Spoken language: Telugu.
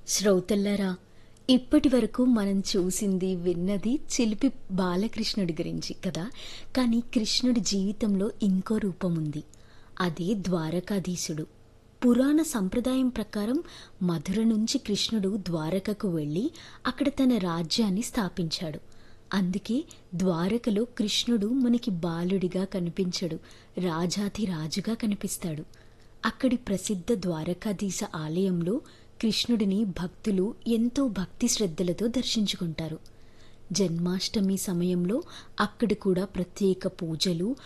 శ్రోతల్లారా ఇప్పటి వరకు మనం చూసింది విన్నది చిలిపి బాలకృష్ణుడి గురించి కదా కానీ కృష్ణుడి జీవితంలో ఇంకో రూపం ఉంది అదే ద్వారకాధీశుడు పురాణ సంప్రదాయం ప్రకారం మధుర నుంచి కృష్ణుడు ద్వారకకు వెళ్ళి అక్కడ తన రాజ్యాన్ని స్థాపించాడు అందుకే ద్వారకలో కృష్ణుడు మనకి బాలుడిగా కనిపించడు రాజాతి రాజుగా కనిపిస్తాడు అక్కడి ప్రసిద్ధ ద్వారకాధీశ ఆలయంలో కృష్ణుడిని భక్తులు ఎంతో భక్తి శ్రద్ధలతో దర్శించుకుంటారు జన్మాష్టమి సమయంలో అక్కడ కూడా ప్రత్యేక పూజలు